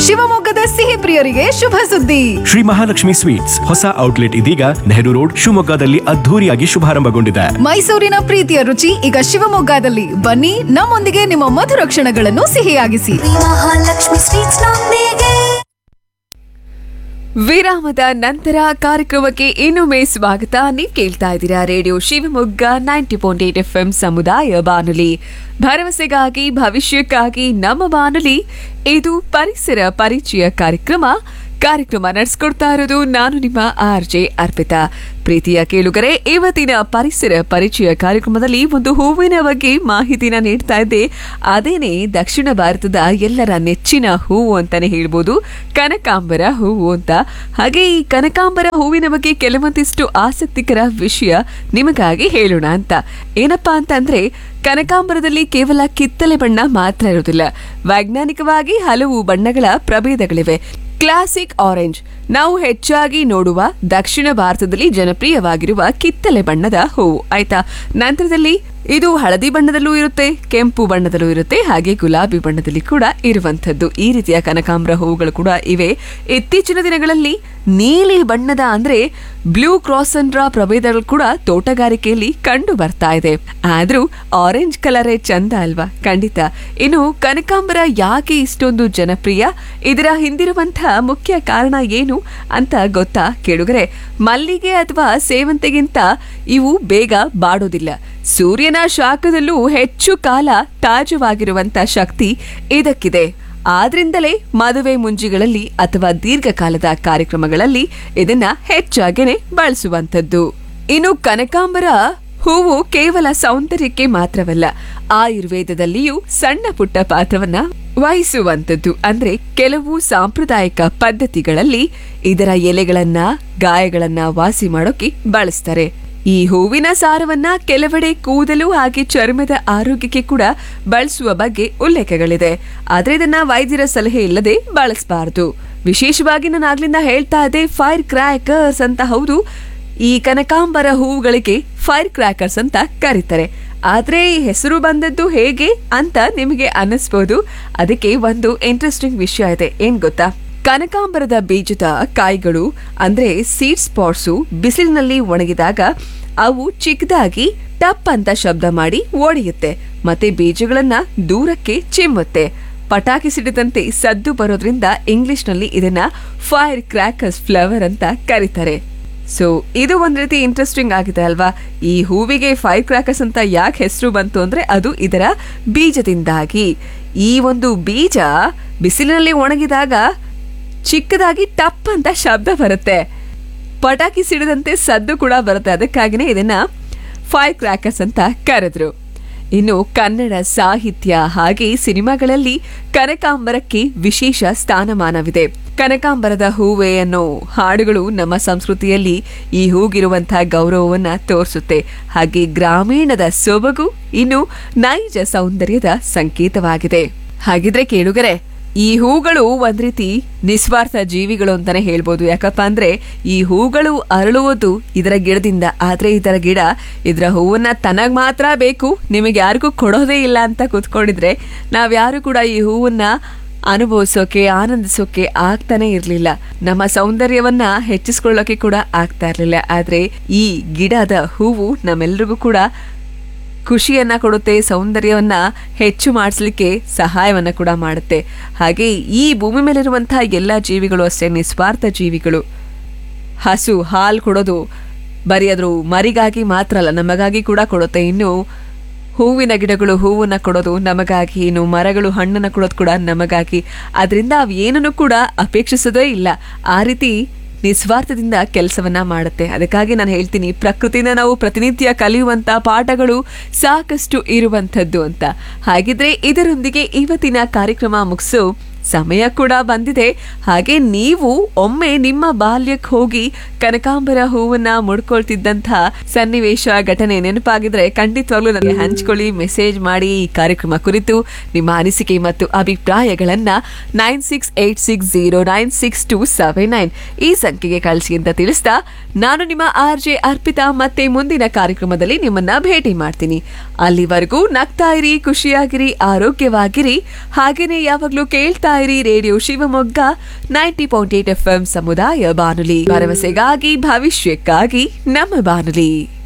ಶಿವಮೊಗ್ಗದ ಸಿಹಿ ಪ್ರಿಯರಿಗೆ ಶುಭ ಸುದ್ದಿ ಶ್ರೀ ಮಹಾಲಕ್ಷ್ಮಿ ಸ್ವೀಟ್ಸ್ ಹೊಸ ಔಟ್ಲೆಟ್ ಇದೀಗ ನೆಹರು ರೋಡ್ ಶಿವಮೊಗ್ಗದಲ್ಲಿ ಅದ್ಧೂರಿಯಾಗಿ ಶುಭಾರಂಭಗೊಂಡಿದೆ ಮೈಸೂರಿನ ಪ್ರೀತಿಯ ರುಚಿ ಈಗ ಶಿವಮೊಗ್ಗದಲ್ಲಿ ಬನ್ನಿ ನಮ್ಮೊಂದಿಗೆ ನಿಮ್ಮ ಮಧುರ ಕ್ಷಣಗಳನ್ನು ಸಿಹಿಯಾಗಿಸಿ ಮಹಾಲಕ್ಷ್ಮಿ ಸ್ವೀಟ್ಸ್ ನೊಂದಿಗೆ ವಿರಾಮದ ನಂತರ ಕಾರ್ಯಕ್ರಮಕ್ಕೆ ಇನ್ನೊಮ್ಮೆ ಸ್ವಾಗತ ನೀವು ಕೇಳ್ತಾ ಇದ್ದೀರಾ radio Shivamogga ninety point eight F M ಸಮುದಾಯ ಬಾನುಲಿ ಭರವಸೆಗಾಗಿ ಭವಿಷ್ಯಕ್ಕಾಗಿ ನಮ್ಮ ಬಾನುಲಿ ಇದು ಪರಿಸರ ಪರಿಚಯ ಕಾರ್ಯಕ್ರಮ ಕಾರ್ಯಕ್ರಮ ನಡೆಸ್ಕೊಡ್ತಾ ಇರೋದು ನಾನು ನಿಮ್ಮ ಆರ್ ಜೆ ಅರ್ಪಿತಾ ಪ್ರೀತಿಯ ಕೇಳುಗರೆ ಇವತ್ತಿನ ಪರಿಸರ ಪರಿಚಯ ಕಾರ್ಯಕ್ರಮದಲ್ಲಿ ಒಂದು ಹೂವಿನ ಬಗ್ಗೆ ಮಾಹಿತಿನ ನೀಡ್ತಾ ಇದ್ದೆ ಅದೇನೆ ದಕ್ಷಿಣ ಭಾರತದ ಎಲ್ಲರ ನೆಚ್ಚಿನ ಹೂವು ಅಂತಾನೆ ಹೇಳ್ಬೋದು ಕನಕಾಂಬರ ಹೂವು ಅಂತ ಹಾಗೆ ಈ ಕನಕಾಂಬರ ಹೂವಿನ ಬಗ್ಗೆ ಕೆಲವೊಂದಿಷ್ಟು ಆಸಕ್ತಿಕರ ವಿಷಯ ನಿಮಗಾಗಿ ಹೇಳೋಣ ಅಂತ ಏನಪ್ಪಾ ಅಂತಂದ್ರೆ ಕನಕಾಂಬರದಲ್ಲಿ ಕೇವಲ ಕಿತ್ತಲೆ ಬಣ್ಣ ಮಾತ್ರ ಇರುವುದಿಲ್ಲ ವೈಜ್ಞಾನಿಕವಾಗಿ ಹಲವು ಬಣ್ಣಗಳ ಪ್ರಭೇದಗಳಿವೆ ಕ್ಲಾಸಿಕ್ ಆರೆಂಜ್ ನಾವು ಹೆಚ್ಚಾಗಿ ನೋಡುವ ದಕ್ಷಿಣ ಭಾರತದಲ್ಲಿ ಜನಪ್ರಿಯವಾಗಿರುವ ಕಿತ್ತಲೆ ಬಣ್ಣದ ಹೂವು ಆಯ್ತಾ ನಂತರದಲ್ಲಿ ಇದು ಹಳದಿ ಬಣ್ಣದಲ್ಲೂ ಇರುತ್ತೆ ಕೆಂಪು ಬಣ್ಣದಲ್ಲೂ ಇರುತ್ತೆ ಹಾಗೆ ಗುಲಾಬಿ ಬಣ್ಣದಲ್ಲಿ ಕೂಡ ಇರುವಂತದ್ದು ಈ ರೀತಿಯ ಕನಕಾಂಬರ ಹೂವುಗಳು ಕೂಡ ಇವೆ ಇತ್ತೀಚಿನ ದಿನಗಳಲ್ಲಿ ನೀಲಿ ಬಣ್ಣದ ಅಂದ್ರೆ ಬ್ಲೂ ಕ್ರಾಸನ್ರಾ ಪ್ರಭೇದಗಳು ಕೂಡ ತೋಟಗಾರಿಕೆಯಲ್ಲಿ ಕಂಡು ಬರ್ತಾ ಇದೆ ಆದ್ರೂ ಆರೆಂಜ್ ಕಲರೇ ಚಂದ ಅಲ್ವಾ ಖಂಡಿತ ಇನ್ನು ಕನಕಾಂಬರ ಯಾಕೆ ಇಷ್ಟೊಂದು ಜನಪ್ರಿಯ ಇದರ ಹಿಂದಿರುವಂತಹ ಮುಖ್ಯ ಕಾರಣ ಏನು ಅಂತ ಗೊತ್ತಾ ಕೇಳುಗರೆ ಮಲ್ಲಿಗೆ ಅಥವಾ ಸೇವಂತೆಗಿಂತ ಇವು ಬೇಗ ಬಾಡೋದಿಲ್ಲ ಸೂರ್ಯನ ಶಾಖದಲ್ಲೂ ಹೆಚ್ಚು ಕಾಲ ತಾಜವಾಗಿರುವಂತ ಶಕ್ತಿ ಇದಕ್ಕಿದೆ ಆದ್ರಿಂದಲೇ ಮದುವೆ ಮುಂಜಿಗಳಲ್ಲಿ ಅಥವಾ ದೀರ್ಘಕಾಲದ ಕಾರ್ಯಕ್ರಮಗಳಲ್ಲಿ ಇದನ್ನ ಹೆಚ್ಚಾಗೇನೆ ಬಳಸುವಂತದ್ದು ಇನ್ನು ಕನಕಾಂಬರ ಹೂವು ಕೇವಲ ಸೌಂದರ್ಯಕ್ಕೆ ಮಾತ್ರವಲ್ಲ ಆಯುರ್ವೇದದಲ್ಲಿಯೂ ಸಣ್ಣ ಪುಟ್ಟ ಪಾತ್ರವನ್ನ ವಹಿಸುವಂತದ್ದು ಅಂದ್ರೆ ಕೆಲವು ಸಾಂಪ್ರದಾಯಿಕ ಪದ್ಧತಿಗಳಲ್ಲಿ ಇದರ ಎಲೆಗಳನ್ನ ಗಾಯಗಳನ್ನ ವಾಸಿ ಮಾಡೋಕೆ ಬಳಸ್ತಾರೆ ಈ ಹೂವಿನ ಸಾರವನ್ನ ಕೆಲವೆಡೆ ಕೂದಲು ಹಾಗೆ ಚರ್ಮದ ಆರೋಗ್ಯಕ್ಕೆ ಕೂಡ ಬಳಸುವ ಬಗ್ಗೆ ಉಲ್ಲೇಖಗಳಿದೆ ಆದ್ರೆ ಇದನ್ನ ವೈದ್ಯರ ಸಲಹೆ ಇಲ್ಲದೆ ಬಳಸಬಾರದು ವಿಶೇಷವಾಗಿ ನಾನು ಆಗ್ಲಿಂದ ಹೇಳ್ತಾ ಇದ್ದೆ ಫೈರ್ ಕ್ರ್ಯಾಕರ್ಸ್ ಅಂತ ಹೌದು ಈ ಕನಕಾಂಬರ ಹೂವುಗಳಿಗೆ ಫೈರ್ ಕ್ರ್ಯಾಕರ್ಸ್ ಅಂತ ಕರೀತಾರೆ ಆದ್ರೆ ಈ ಹೆಸರು ಬಂದದ್ದು ಹೇಗೆ ಅಂತ ನಿಮಗೆ ಅನ್ನಿಸ್ಬೋದು ಅದಕ್ಕೆ ಒಂದು ಇಂಟ್ರೆಸ್ಟಿಂಗ್ ವಿಷಯ ಇದೆ ಏನ್ ಗೊತ್ತಾ ಕನಕಾಂಬರದ ಬೀಜದ ಕಾಯಿಗಳು ಅಂದ್ರೆ ಸೀಡ್ ಸ್ಪಾಟ್ಸು ಬಿಸಿಲಿನಲ್ಲಿ ಒಣಗಿದಾಗ ಅವು ಚಿಕ್ಕದಾಗಿ ಟಪ್ ಅಂತ ಶಬ್ದ ಮಾಡಿ ಒಡೆಯುತ್ತೆ ಮತ್ತೆ ಬೀಜಗಳನ್ನ ದೂರಕ್ಕೆ ಚಿಮ್ಮುತ್ತೆ ಪಟಾಕಿ ಸಿಡಿದಂತೆ ಸದ್ದು ಬರೋದ್ರಿಂದ ಇಂಗ್ಲಿಷ್ನಲ್ಲಿ ಇದನ್ನ ಫೈರ್ ಕ್ರ್ಯಾಕರ್ಸ್ ಫ್ಲವರ್ ಅಂತ ಕರೀತಾರೆ ಸೊ ಇದು ಒಂದ್ ರೀತಿ ಇಂಟ್ರೆಸ್ಟಿಂಗ್ ಆಗಿದೆ ಅಲ್ವಾ ಈ ಹೂವಿಗೆ ಫೈರ್ ಕ್ರ್ಯಾಕರ್ಸ್ ಅಂತ ಯಾಕೆ ಹೆಸರು ಬಂತು ಅಂದ್ರೆ ಅದು ಇದರ ಬೀಜದಿಂದಾಗಿ ಈ ಒಂದು ಬೀಜ ಬಿಸಿಲಿನಲ್ಲಿ ಒಣಗಿದಾಗ ಚಿಕ್ಕದಾಗಿ ಟಪ್ ಅಂತ ಶಬ್ದ ಬರುತ್ತೆ ಪಟಾಕಿ ಸಿಡಿದಂತೆ ಸದ್ದು ಕೂಡ ಬರುತ್ತೆ ಅದಕ್ಕಾಗಿನೇ ಇದನ್ನ ಫೈರ್ ಕ್ರ್ಯಾಕರ್ಸ್ ಅಂತ ಕರೆದ್ರು ಇನ್ನು ಕನ್ನಡ ಸಾಹಿತ್ಯ ಹಾಗೆ ಸಿನಿಮಾಗಳಲ್ಲಿ ಕನಕಾಂಬರಕ್ಕೆ ವಿಶೇಷ ಸ್ಥಾನಮಾನವಿದೆ ಕನಕಾಂಬರದ ಹೂವೆ ಅನ್ನೋ ಹಾಡುಗಳು ನಮ್ಮ ಸಂಸ್ಕೃತಿಯಲ್ಲಿ ಈ ಹೂಗಿರುವಂತಹ ಗೌರವವನ್ನ ತೋರಿಸುತ್ತೆ ಹಾಗೆ ಗ್ರಾಮೀಣದ ಸೊಬಗು ಇನ್ನು ನೈಜ ಸೌಂದರ್ಯದ ಸಂಕೇತವಾಗಿದೆ ಹಾಗಿದ್ರೆ ಕೇಳುಗರೆ ಈ ಹೂಗಳು ಒಂದ್ ರೀತಿ ನಿಸ್ವಾರ್ಥ ಜೀವಿಗಳು ಅಂತಾನೆ ಹೇಳ್ಬೋದು ಯಾಕಪ್ಪ ಅಂದ್ರೆ ಈ ಹೂಗಳು ಅರಳುವುದು ಇದರ ಗಿಡದಿಂದ ಆದ್ರೆ ಇದರ ಗಿಡ ಇದರ ಹೂವನ್ನ ತನಗ್ ಮಾತ್ರ ಬೇಕು ನಿಮಗೆ ಯಾರಿಗೂ ಕೊಡೋದೇ ಇಲ್ಲ ಅಂತ ಕೂತ್ಕೊಂಡಿದ್ರೆ ನಾವ್ಯಾರು ಕೂಡ ಈ ಹೂವನ್ನ ಅನುಭವಿಸೋಕೆ ಆನಂದಿಸೋಕೆ ಆಗ್ತಾನೆ ಇರ್ಲಿಲ್ಲ ನಮ್ಮ ಸೌಂದರ್ಯವನ್ನ ಹೆಚ್ಚಿಸ್ಕೊಳ್ಳೋಕೆ ಕೂಡ ಆಗ್ತಾ ಇರ್ಲಿಲ್ಲ ಆದ್ರೆ ಈ ಗಿಡದ ಹೂವು ನಮ್ಮೆಲ್ರಿಗೂ ಕೂಡ ಖುಷಿಯನ್ನ ಕೊಡುತ್ತೆ ಸೌಂದರ್ಯವನ್ನ ಹೆಚ್ಚು ಮಾಡಿಸ್ಲಿಕ್ಕೆ ಸಹಾಯವನ್ನ ಕೂಡ ಮಾಡುತ್ತೆ ಹಾಗೆ ಈ ಭೂಮಿ ಮೇಲಿರುವಂತಹ ಎಲ್ಲ ಜೀವಿಗಳು ಅಷ್ಟೇ ನಿಸ್ವಾರ್ಥ ಜೀವಿಗಳು ಹಸು ಹಾಲು ಕೊಡೋದು ಬರೀ ಅದ್ರ ಮರಿಗಾಗಿ ಮಾತ್ರ ಅಲ್ಲ ನಮಗಾಗಿ ಕೂಡ ಕೊಡುತ್ತೆ ಇನ್ನು ಹೂವಿನ ಗಿಡಗಳು ಹೂವನ್ನ ಕೊಡೋದು ನಮಗಾಗಿ ಇನ್ನು ಮರಗಳು ಹಣ್ಣನ್ನ ಕೊಡೋದು ಕೂಡ ನಮಗಾಗಿ ಅದರಿಂದ ಅವು ಏನನ್ನು ಕೂಡ ಅಪೇಕ್ಷಿಸೋದೇ ಇಲ್ಲ ಆ ರೀತಿ ನಿಸ್ವಾರ್ಥದಿಂದ ಕೆಲಸವನ್ನ ಮಾಡುತ್ತೆ ಅದಕ್ಕಾಗಿ ನಾನು ಹೇಳ್ತೀನಿ ಪ್ರಕೃತಿನ ನಾವು ಪ್ರತಿನಿತ್ಯ ಕಲಿಯುವಂತ ಪಾಠಗಳು ಸಾಕಷ್ಟು ಇರುವಂಥದ್ದು ಅಂತ ಹಾಗಿದ್ರೆ ಇದರೊಂದಿಗೆ ಇವತ್ತಿನ ಕಾರ್ಯಕ್ರಮ ಮುಗಿಸು ಸಮಯ ಕೂಡ ಬಂದಿದೆ ಹಾಗೆ ನೀವು ಒಮ್ಮೆ ನಿಮ್ಮ ಬಾಲ್ಯಕ್ಕೆ ಹೋಗಿ ಕನಕಾಂಬರ ಹೂವನ್ನ ಮುಡ್ಕೊಳ್ತಿದ್ದಂಥ ಸನ್ನಿವೇಶ ಘಟನೆ ನೆನಪಾಗಿದ್ರೆ ಖಂಡಿತವಾಗ್ಲೂ ನನಗೆ ಹಂಚ್ಕೊಳ್ಳಿ ಮೆಸೇಜ್ ಮಾಡಿ ಈ ಕಾರ್ಯಕ್ರಮ ಕುರಿತು ನಿಮ್ಮ ಅನಿಸಿಕೆ ಮತ್ತು ಅಭಿಪ್ರಾಯಗಳನ್ನ nine six eight six zero nine six two seven nine ಈ ಸಂಖ್ಯೆಗೆ ಕಳಿಸಿ ಅಂತ ತಿಳಿಸ್ತಾ ನಾನು ನಿಮ್ಮ ಆರ್ ಜೆ ಅರ್ಪಿತಾ ಮತ್ತೆ ಮುಂದಿನ ಕಾರ್ಯಕ್ರಮದಲ್ಲಿ ನಿಮ್ಮನ್ನ ಭೇಟಿ ಮಾಡ್ತೀನಿ ಅಲ್ಲಿವರೆಗೂ ನಗ್ತಾ ಇರಿ ಖುಷಿಯಾಗಿರಿ ಆರೋಗ್ಯವಾಗಿರಿ ಹಾಗೇನೆ ಯಾವಾಗ್ಲೂ ಕೇಳ್ತಾ ಕೇಳ್ತಾ ಇರಿ radio Shivamogga ninety point eight F M ಸಮುದಾಯ ಬಾನುಲಿ ಭರವಸೆಗಾಗಿ ಭವಿಷ್ಯಕ್ಕಾಗಿ ನಮ್ಮ ಬಾನುಲಿ